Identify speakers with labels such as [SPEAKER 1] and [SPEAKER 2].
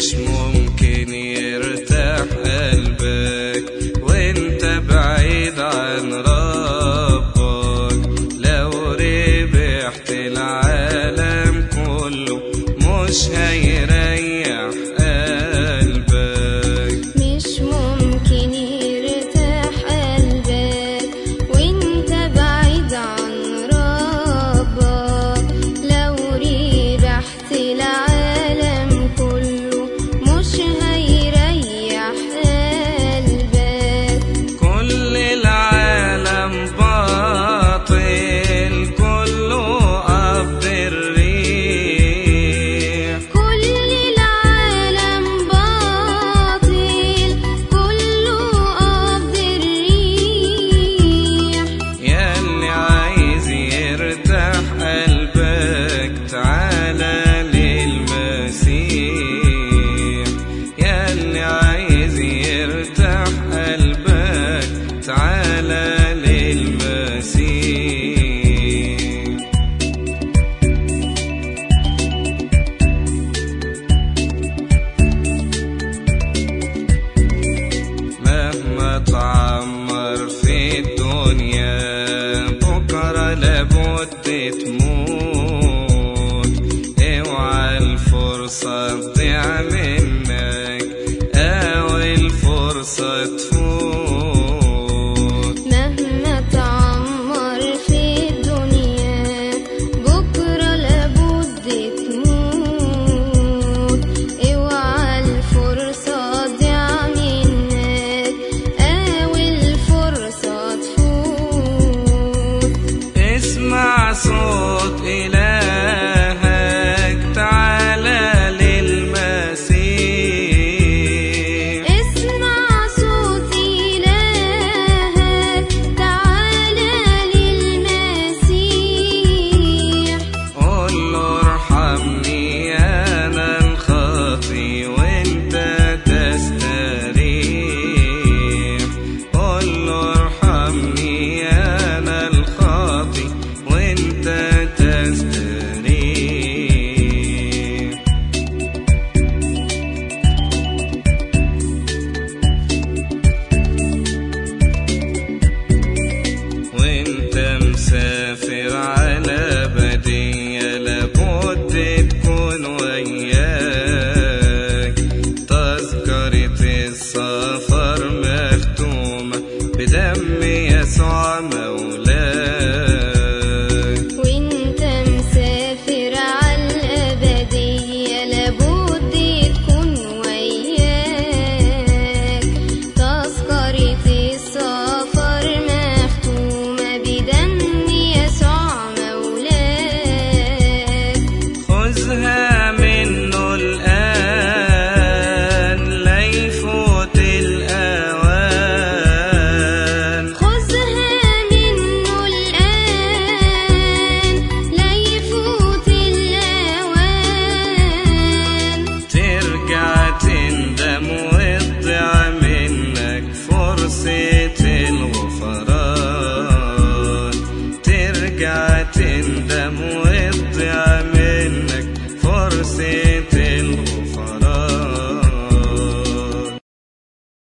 [SPEAKER 1] مش ممكن يرتاح قلبك وانت بعيد عن ربك لو ربحت العالم كله مش هيريح قلبك
[SPEAKER 2] مش ممكن يرتاح قلبك وانت بعيد عن ربك لو ربحت العالم كله مش هيريح قلبك
[SPEAKER 1] كل العالم باطل كله قبض الريح
[SPEAKER 2] كل العالم باطل كله قبض الريح
[SPEAKER 1] ياللي عايز يرتاح قلبك تعالى للمسيح ياللي عايز يرتاح قلبك تعالى للمسيح مهما تعمر في الدنيا بكرة لابد تموت